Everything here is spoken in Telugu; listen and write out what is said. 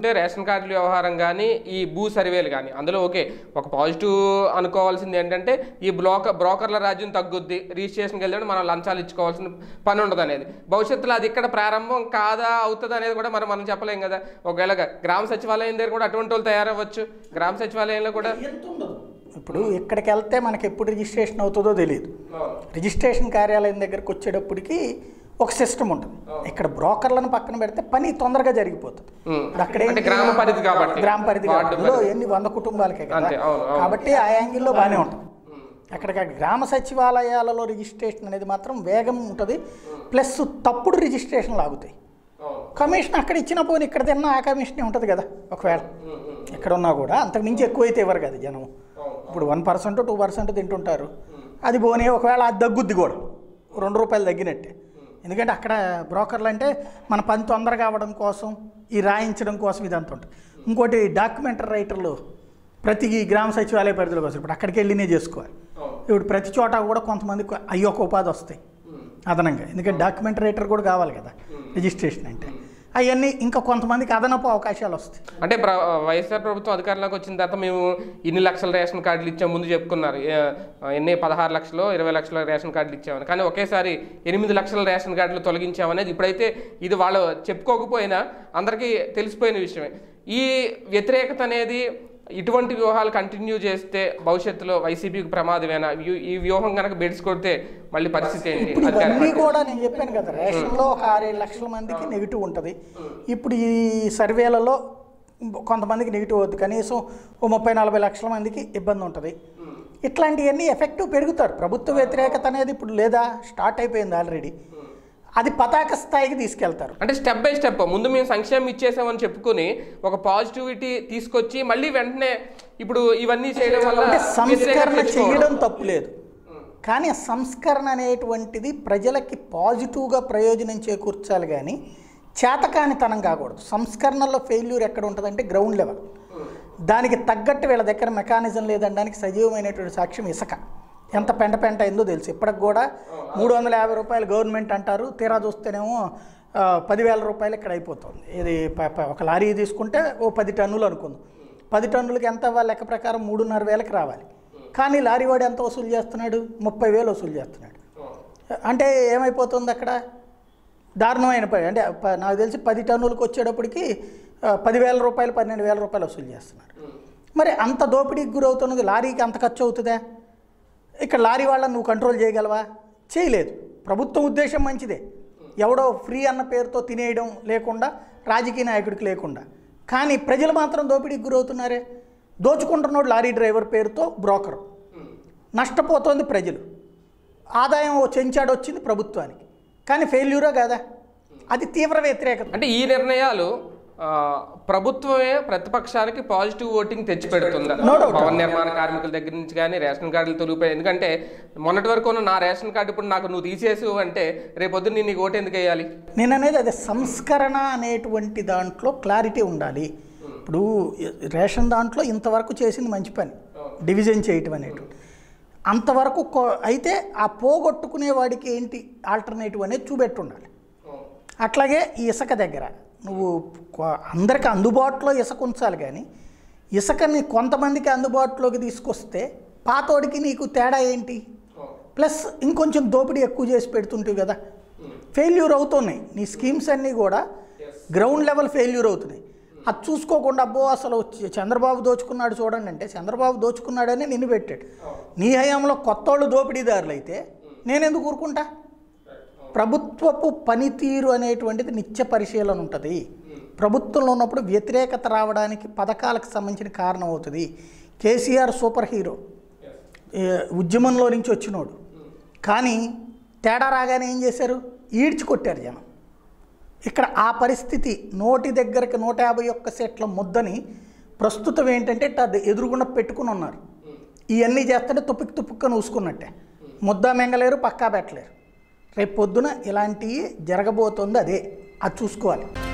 చూసుకుంటే రేషన్ కార్డుల వ్యవహారం కానీ ఈ భూ సర్వేలు కానీ అందులో ఓకే ఒక పాజిటివ్ అనుకోవాల్సింది ఏంటంటే ఈ బ్రోక బ్రోకర్ల రాజ్యం తగ్గుద్ది రిజిస్ట్రేషన్కి వెళ్ళి మనం లంచాలు ఇచ్చుకోవాల్సిన పని ఉండదు అనేది భవిష్యత్తులో అది ఇక్కడ ప్రారంభం కాదా అవుతుంది అనేది కూడా మనం మనం చెప్పలేం కదా ఒకవేళ గ్రామ సచివాలయం దగ్గర కూడా అటువంటి వాళ్ళు తయారవ్వచ్చు గ్రామ సచివాలయంలో కూడా ఇప్పుడు ఇక్కడికి వెళ్తే మనకి ఎప్పుడు రిజిస్ట్రేషన్ అవుతుందో తెలియదు రిజిస్ట్రేషన్ కార్యాలయం దగ్గరకు వచ్చేటప్పటికి ఒక సిస్టమ్ ఉంటుంది ఇక్కడ బ్రోకర్లను పక్కన పెడితే పని తొందరగా జరిగిపోతుంది ఉమ్. ఇప్పుడు అక్కడ అంటే ఏంటి? గ్రామ పరిధి కాబట్టి. గ్రామ పరిధి వార్డు కాబట్టి అందులో ఎన్ని వంద కుటుంబాలకే కదా అంతే, అవును, అవును. కాబట్టి ఆ యాంగిల్లో బాగానే ఉంటుంది అక్కడికి ఆ గ్రామ సచివాలయాలలో రిజిస్ట్రేషన్ అనేది మాత్రం వేగం ఉంటుంది ప్లస్ తప్పుడు రిజిస్ట్రేషన్లు ఆగుతాయి కమిషన్ అక్కడ ఇచ్చిన పోనీ ఇక్కడ తిన్నా ఆ కమిషనే ఉంటుంది కదా ఒకవేళ ఎక్కడ ఉన్నా కూడా అంతకు మించి ఎక్కువైతే ఇవ్వరు కదా జనం ఇప్పుడు వన్ పర్సెంట్ టూ పర్సెంట్ తింటుంటారు అది పోనీ ఒకవేళ అది దగ్గుద్ది కూడా రెండు రూపాయలు తగ్గినట్టే ఎందుకంటే అక్కడ బ్రోకర్లు అంటే మన పని తొందరగా అవ్వడం కోసం ఈ రాయించడం కోసం ఇదంతా ఉంటుంది ఇంకోటి డాక్యుమెంటరీ రైటర్లు ప్రతి గ్రామ సచివాలయ పరిధిలో కోసం ఇప్పుడు అక్కడికి వెళ్ళినే చేసుకోవాలి ఇప్పుడు ప్రతి చోట కూడా కొంతమందికి అయ్యొక ఉపాధి వస్తాయి అదనంగా ఎందుకంటే డాక్యుమెంట్ రైటర్ కూడా కావాలి కదా రిజిస్ట్రేషన్ అంటే అవన్నీ ఇంకా కొంతమందికి అదనపు అవకాశాలు వస్తాయి అంటే ప్ర- వైఎస్ఆర్ ప్రభుత్వం అధికారంలోకి వచ్చిన తర్వాత మేము ఇన్ని లక్షల రేషన్ కార్డులు ఇచ్చాం ముందు చెప్పుకున్నారు ఏ- ఎన్ని పదహారు లక్షలు ఇరవై లక్షల రేషన్ కార్డులు ఇచ్చామని కానీ ఒకేసారి ఎనిమిది లక్షల రేషన్ కార్డులు తొలగించామనేది ఇప్పుడైతే ఇది వాళ్ళు చెప్పుకోకపోయినా అందరికీ తెలిసిపోయిన విషయమే ఈ వ్యతిరేకత అనేది ఇటువంటి వ్యూహాలు కంటిన్యూ చేస్తే భవిష్యత్తులో వైసీపీకి ప్రమాదమేనా ఈ- ఈ వ్యూహం కనుక బెడిసి కొడితే మళ్ళీ పరిస్థితి ఏంటి ఇప్పుడు అధికార ఇవన్నీ పార్టీ. కూడా నేను చెప్పాను కదా రేషన్లో ఒక ఆరేడు లక్షల మందికి నెగిటివ్ ఉంటుంది ఇప్పుడు ఈ సర్వేలలో కొంతమందికి నెగిటివ్ అవుతుంది కనీసం ఓ ముప్పై నలభై లక్షల మందికి ఇబ్బంది ఉంటుంది ఇట్లాంటివన్నీ ఎఫెక్టివ్ పెరుగుతారు ప్రభుత్వ వ్యతిరేకత అనేది ఇప్పుడు లేదా స్టార్ట్ అయిపోయింది ఆల్రెడీ అది పతాక స్థాయికి తీసుకెళ్తారు అంటే స్టెప్ బై స్టెప్ ముందు మేము సంక్షేమం ఇచ్చేసామని చెప్పుకొని ఒక పాజిటివిటీ తీసుకొచ్చి మళ్ళీ వెంటనే ఇప్పుడు ఇవన్నీ చేయడం వల్ల అంటే సంస్కరణ వ్యతిరేకత తెచ్చుకోవడం. చేయడం తప్పు లేదు కానీ ఆ సంస్కరణ అనేటువంటిది ప్రజలకి పాజిటివ్గా ప్రయోజనం చేకూర్చాలి కానీ చేతకానితనం కాకూడదు సంస్కరణలో ఫెయిల్యూర్ ఎక్కడ ఉంటుందంటే గ్రౌండ్ లెవెల్ దానికి తగ్గట్టు వీళ్ళ దగ్గర మెకానిజం లేదనడానికి సజీవమైనటువంటి సాక్ష్యం ఇసుక ఎంత పెంట పెంట అయిందో తెలుసు ఇప్పటికి కూడా మూడు వందల యాభై రూపాయలు గవర్నమెంట్ అంటారు తీరా చూస్తేనేమో ఆ, పదివేల రూపాయలు ఇక్కడ అయిపోతుంది ఇది ప- ప- ఒక లారీ తీసుకుంటే ఓ పది టన్నులు అనుకుందాం పది టన్నులకి ఎంత వాళ్ళ లెక్క ప్రకారం మూడున్నర వేలకి రావాలి కానీ లారీ వాడు ఎంత వసూలు చేస్తున్నాడు ముప్పై వేలు వసూలు చేస్తున్నాడు అంటే ఏమైపోతుంది అక్కడ దారుణమైన పని అంటే ప- నాకు తెలిసి పది టన్నులకు వచ్చేటప్పటికి ఆ, పదివేల రూపాయలు పన్నెండు వేల రూపాయలు వసూలు చేస్తున్నారు మరి అంత దోపిడీకి గురవుతున్నది లారీకి అంత ఖర్చు అవుతుందా ఇక్కడ లారీ వాళ్ళని నువ్వు కంట్రోల్ చేయగలవా చేయలేదు ప్రభుత్వం ఉద్దేశం మంచిదే ఎవడో ఫ్రీ అన్న పేరుతో తినేయడం లేకుండా రాజకీయ నాయకుడికి లేకుండా కానీ ప్రజలు మాత్రం దోపిడీకి గురవుతున్నారే దోచుకుంటున్నాడు లారీ డ్రైవర్ పేరుతో బ్రోకర్ నష్టపోతోంది ప్రజలు ఆదాయం ఓ చెంచాడు వచ్చింది ప్రభుత్వానికి కానీ ఫెయిల్యూరా కాదా అది తీవ్ర వ్యతిరేకత అంటే ఈ నిర్ణయాలు ఆ, ప్రభుత్వమే ప్రతిపక్షానికి పాజిటివ్ ఓటింగ్ తెచ్చిపెడుతుందా No doubt. భవన నిర్మాణ కార్మికుల దగ్గర నుంచి కానీ రేషన్ కార్డులు తొలిగిపోయి ఎందుకంటే మొన్నటి వరకు ఉన్న నా రేషన్ కార్డు ఇప్పుడు నాకు నువ్వు తీసేసు అంటే రేపొద్దు నేను నీకు ఓటు ఎందుకు వేయాలి నేను అనేది అదే సంస్కరణ అనేటువంటి దాంట్లో క్లారిటీ ఉండాలి ఇప్పుడు రేషన్ దాంట్లో ఇంతవరకు చేసింది మంచి పని డివిజన్ చేయటం అనేటువంటి అంతవరకు కొ- అయితే ఆ పోగొట్టుకునే వాడికి ఏంటి ఆల్టర్నేటివ్ అనేది చూపెట్టి ఉండాలి అట్లాగే ఈ ఇసుక దగ్గర నువ్వు కొ- అందరికి అందుబాటులో ఇసుక ఉంచాలి కానీ ఇసుకని కొంతమందికి అందుబాటులోకి తీసుకొస్తే పాతోడికి నీకు తేడా ఏంటి ప్లస్ ఇంకొంచెం దోపిడీ ఎక్కువ చేసి పెడుతుంటావు కదా ఫెయిల్యూర్ అవుతున్నాయి నీ స్కీమ్స్ అన్నీ కూడా గ్రౌండ్ లెవెల్ ఫెయిల్యూర్ అవుతున్నాయి అది చూసుకోకుండా అబ్బో అసలు చ- చంద్రబాబు దోచుకున్నాడు చూడండి అంటే చంద్రబాబు దోచుకున్నాడని నిన్ను పెట్టాడు నీ హయాంలో కొత్త వాళ్ళు దోపిడీదారులు అయితే నేనెందుకు ఊరుకుంటా ప్రభుత్వపు పనితీరు అనేటువంటిది నిత్య పరిశీలన ఉంటుంది ప్రభుత్వంలో ఉన్నప్పుడు వ్యతిరేకత రావడానికి పథకాలకు సంబంధించిన కారణం అవుతుంది కేసీఆర్ సూపర్ హీరో ఏ, ఉద్యమంలో నుంచి వచ్చినోడు కానీ తేడా రాగానే ఏం చేశారు ఈడ్చి కొట్టారు జనం ఇక్కడ ఆ పరిస్థితి నోటి దగ్గరకు నూట యాభై ఒక్క సెట్ల ముద్దని ప్రస్తుతం ఏంటంటే ఇట్లా ఎదురుగుండా పెట్టుకుని ఉన్నారు ఇవన్నీ చేస్తుంటే తుప్పుకి తుప్పుక్కని ఊసుకున్నట్టే ముద్ద మెంగలేరు పక్కా పెట్టలేరు రేపు పొద్దున ఇలాంటివి జరగబోతుంది అదే అది చూసుకోవాలి